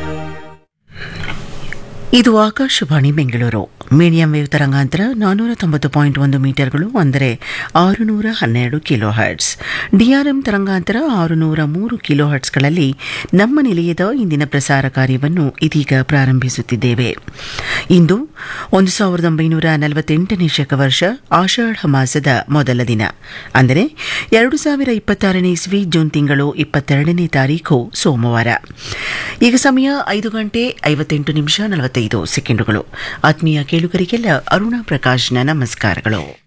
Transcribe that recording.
ಇದು Akashvani Bengaluru medium wave ತರಂಗಾಂತರ ನಾನ್ನೂರ ತೊಂಬತ್ತು ಪಾಯಿಂಟ್ ಒಂದು ಮೀಟರ್ಗಳು ಅಂದರೆ ಆರುನೂರ ಹನ್ನೆರಡು ಕಿಲೋ ಹರ್ಟ್ಸ್ ಡಿಆರ್ಎಂ ತರಂಗಾಂತರ ಆರುನೂರ ಮೂರು ಕಿಲೋ ಹರ್ಟ್ಸ್ಗಳಲ್ಲಿ ನಮ್ಮ ನಿಲಯದ ಇಂದಿನ ಪ್ರಸಾರ ಕಾರ್ಯವನ್ನು ಇದೀಗ ಪ್ರಾರಂಭಿಸುತ್ತಿದ್ದೇವೆ ಇಂದು ಒಂದು ಸಾವಿರದ ಒಂಬೈನೂರ ನಲವತ್ತೆಂಟನೇ ಶಕವರ್ಷ ಆಷಾಢ ಮಾಸದ ಮೊದಲ ದಿನ ಅಂದರೆ ಎರಡು ಸಾವಿರ ಇಪ್ಪತ್ತಾರನೇ ಇಸ್ವಿ ಜೂನ್ ತಿಂಗಳು ಇಪ್ಪತ್ತೆರಡನೇ ತಾರೀಖು ಸೋಮವಾರ ಈಗ ಸಮಯ ಐದು ಗಂಟೆ ಐವತ್ತೆಂಟು ನಿಮಿಷ ನಲವತ್ತೈದು ಸೆಕೆಂಡುಗಳು ಆತ್ಮೀಯ ಕೇಳುಗರಿಗೆಲ್ಲ ಅರುಣಾ ಪ್ರಕಾಶ್ನ ನಮಸ್ಕಾರಗಳು